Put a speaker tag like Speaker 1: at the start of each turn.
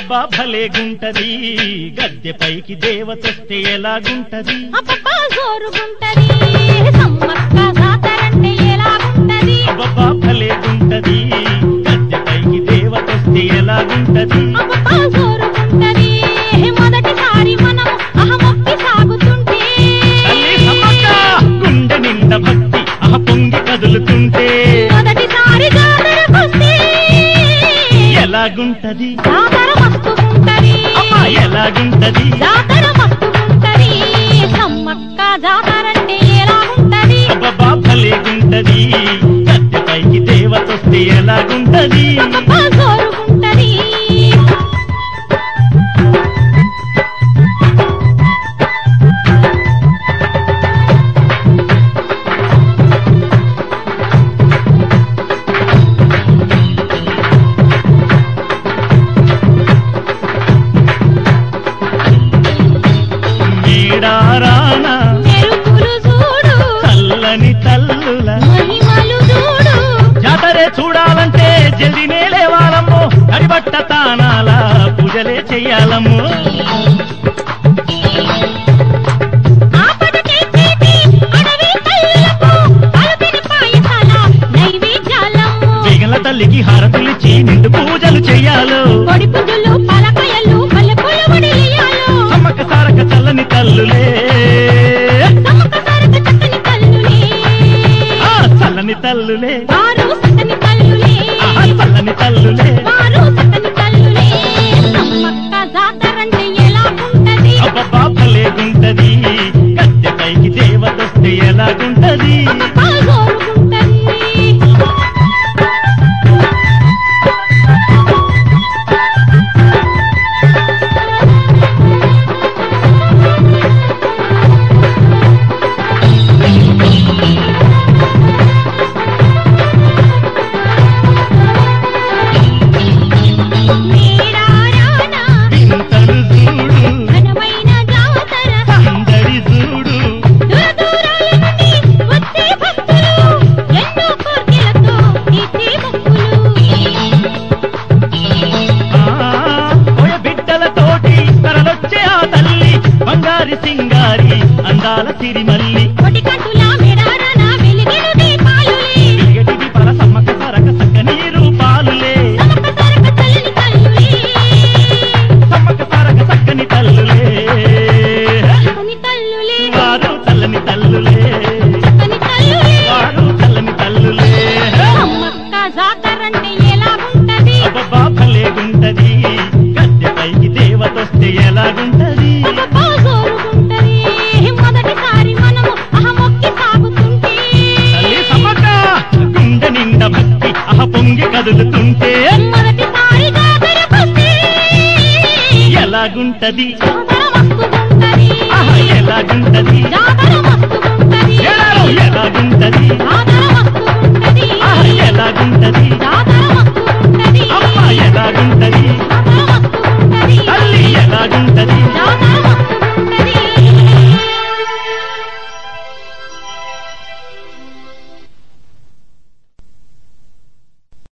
Speaker 1: అబ్బబ్బా భలేగుంటది గద్దె పైకి దేవతొస్తే ఎలాగుంటది
Speaker 2: అబ్బబ్బా జోరుగుంటది సమ్మక్క జాతరంటే ఎలాగుంటది
Speaker 1: అబ్బబ్బా భలేగుంటది గద్దె పైకి దేవతొస్తే ఎలాగుంటది
Speaker 2: అబ్బబ్బా జోరుగుంటది మొదటిసారి మనం అహమొక్కి సాగుతుంటే
Speaker 1: తల్లి సమ్మక్క గుండె నిండా భక్తి అహ పొంగి కదులుతుంటే
Speaker 2: మొదటిసారి జాతరకొస్తే
Speaker 1: ఎలాగుంటది
Speaker 2: జాతర మస్తుగుంటది
Speaker 1: అమ్మా ఎలాగుంటది
Speaker 2: జాతర మస్తుగుంటది సమ్మక్క జాతరంటే ఎలాగుంటది
Speaker 1: అబ్బబ్బా భలేగుంటది గద్దె పైకి దేవతొస్తే ఎలాగుంటది
Speaker 2: అబ్బబ్బా జోరుగుంటది
Speaker 1: మేడారాన
Speaker 2: మెరుపులు చూడు
Speaker 1: చల్లని తల్లుల
Speaker 2: మహిమలు చూడు
Speaker 1: జాతరే చూడాలంటే జల్దినే లేవాలమ్మో నడిబట్ట తానాల పూజలే చెయ్యాలమ్మో
Speaker 2: ఆపద చేసేటి అడవి తల్లులకు అలుపిన పాయసాల నైవేద్యాలమ్ము
Speaker 1: మిగల తల్లికి హారతులిచ్చి నిండు పూజలు చెయ్యాలో
Speaker 2: పొడి పుజులు పలకయలు పల్లెపులు వడిలియాలు
Speaker 1: సమ్మక సారక చల్లని తల్లులే
Speaker 2: సమ్మక్క సారక చక్కని తల్లులే
Speaker 1: ఆ చల్లని తల్లులే
Speaker 2: వారు సక్కని తల్లులే
Speaker 1: ఆహా చల్లని తల్లులే
Speaker 2: వారు సక్కని తల్లులే సమ్మక్క జాతరంటే ఎలాగుంటది
Speaker 1: అబ్బబ్బా భలేగుంటది గద్దె పైకి దేవతొస్తే ఎలాగుంటది
Speaker 2: అబ్బబ్బా జోరుగుంటది మేడారాన
Speaker 1: వింతలు చూడు
Speaker 2: ఘనమైన జాతర
Speaker 1: అందరి చూడు
Speaker 2: దూరదూరాల నుండి వచ్చే భక్తులు ఎన్నో కోర్కెలతో తీర్చే మొక్కులు
Speaker 1: ఆ ఓయ బిడ్డలతోటి తరలొచ్చే ఆ తల్లి బంగారి సింగారి అందాల సిరిమల్లి
Speaker 2: కొటి కంటుల మెడారాన వెలిగెను దీపాలులే
Speaker 1: వెలిగటివి పర సమ్మక సరక సక్కని రూపాలులే
Speaker 2: సమక సరక చల్లని తల్లులే
Speaker 1: సమ్మక సరక సక్కని తల్లులే
Speaker 2: చక్కని తల్లులే
Speaker 1: వారు చల్లని తల్లులే
Speaker 2: చక్కని తల్లులే
Speaker 1: వారు చల్లని తల్లులే
Speaker 2: సమ్మక్క జాతరంటే ఎలాగుంటది
Speaker 1: అబ్బబ్బా భలేగుంటది గద్దె పైకి దేవతొస్తే ఎలాగుంటది
Speaker 2: అబ్బబ్బా జోరుగుంటది మొదటిసారి మనము అహమొక్కి సాగుతుంటే
Speaker 1: తల్లి సమ్మక గుండె నిండా భక్తి అహ పొంగి కదులుతుంటే
Speaker 2: మొదటిసారి జాతరకొస్తే
Speaker 1: ఎలాగుంటది
Speaker 2: జాతర మస్తుగుంటది
Speaker 1: ఆహా ఎలాగుంటది
Speaker 2: జాతర మస్తుగుంటది
Speaker 1: ఎలాగో ఎలాగుంటది
Speaker 2: జాతర మస్తుగుంటది
Speaker 1: ఆహా ఎలాగుంటది
Speaker 2: జాతర